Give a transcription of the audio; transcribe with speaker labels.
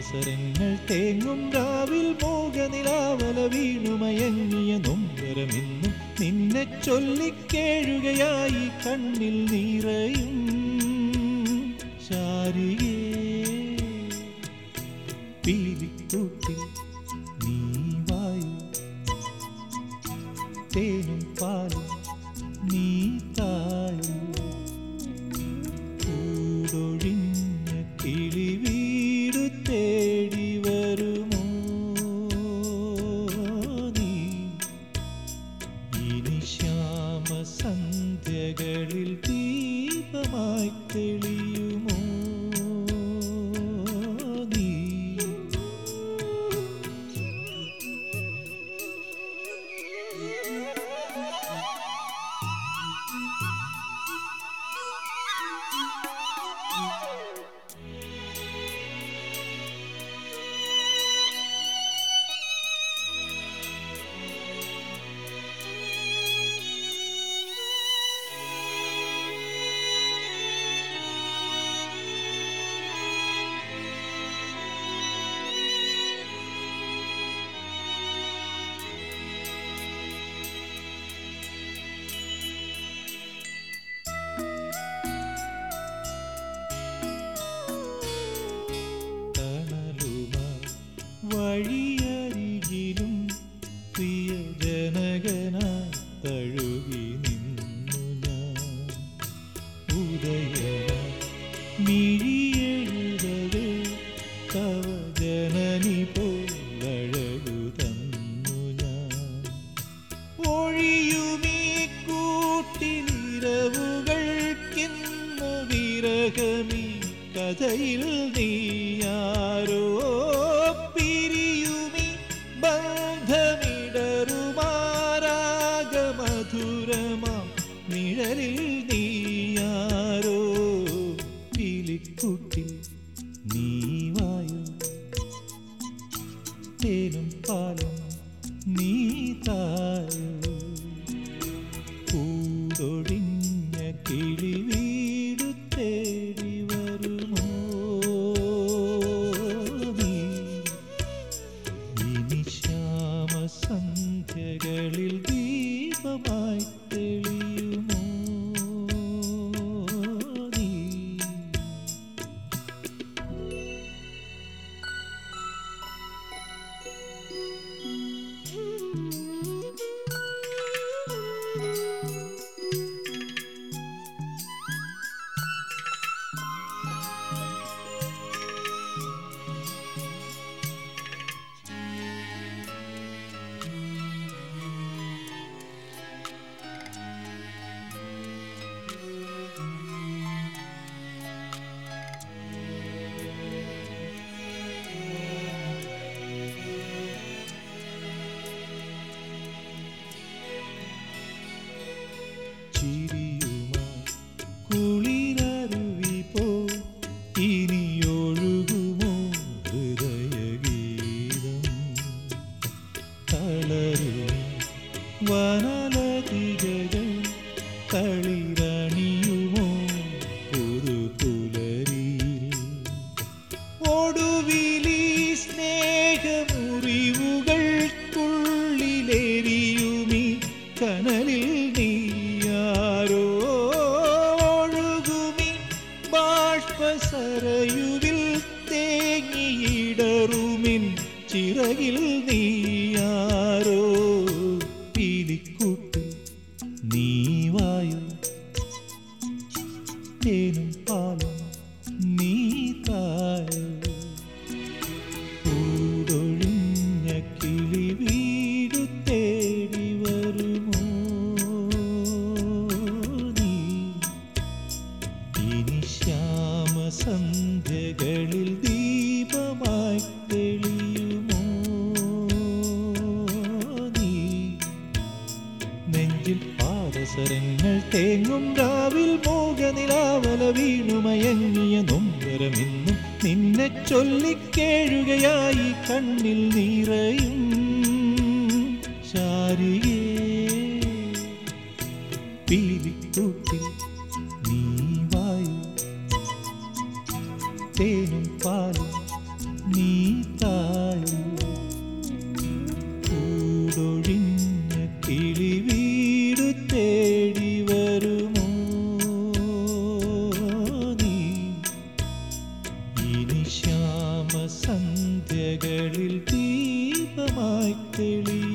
Speaker 1: പാദസരങ്ങൾ തേങ്ങും രാവിൽ മോഹനിലാവല വീണുമയങ്ങിയ നൊമ്പരമിന്നും നിന്നെ ചൊല്ലിക്കേഴുകയായി കണ്ണിൽ നിറയും ശാരികേ പീലിക്കൂട്ടിൽ നീ വായു തേനും പാലും നീ തായു കൂടൊഴിഞ്ഞ കിളി വീടു തേടി വരുമോ നീ ഇനി ശ്യാമസന്ധ്യകളിൽ ദീപമായി തെളിയുമോ നീ തണലുമായി വഴിയരികിലും പ്രിയജനകനായി തഴുകി നിന്നു ഞാൻ ഉദയനായി മിഴിയെഴുതവേ തവ ജനനി പോലഴകു തന്നു ഞാൻ ഒഴിയുമീ കൂട്ടിലിരവുകൾക്കിന്നു വിരഹമീ കഥയിൽ നീയാരോ പിരിയുമീ ബന്ധമിടറുമാരാഗമധുരമാം നിഴലിൽ നീയാരോ വിളിക്കുട്ടിൽ നീ വായോ തേനും പാലും നീ തായോ കൂടൊഴിഞ്ഞ കിളി വീടു തേടി വരുമോ നീ ഇനി ശ്യാമസന്ധ്യകളിൽ ദീപമായി തെളിയുമോ നീ ചിരിയുമായി കുളിരരുവി പോ ഇനിയൊഴുകുമോ ഹൃദയഗീതം തളരുമി വനലതികകൾ തളിരണിയുമോ പുതുപുലരിയിൽ ഒടുവിലീ സ്നേഹമുറിവുകൾക്കുള്ളിലെരിയുമീ കനലിൽ നീയാരോ ഒഴുകുമി ബാഷ്പസരയുവിൽ തേങ്ങിയിടറുമിൻ ചിറകിൽ നീയാരോ പീലിക്കൂട്ടിൽ നീ വായോ തേനും പാലും നീ തായോ കൂടൊഴിഞ്ഞ കിളി വീടു തേടി വരുമോ നീ ഇനി ശ്യാമസന്ധ്യകളിൽ ദീപമായി തെളിയുമോ നീ നെഞ്ചിൽ പാദസരങ്ങൾ തേങ്ങും രാവിൽ മോഹനിലാവല വീണുമയങ്ങിയ നൊമ്പരമിന്നും നിന്നെ ചൊല്ലിക്കേഴുകയായി കണ്ണിൽ നിറയും ശാരികേ പീലിക്കൂട്ടിൽ നീ വായു തേനും പാലും നീ ദീപമായി തെളി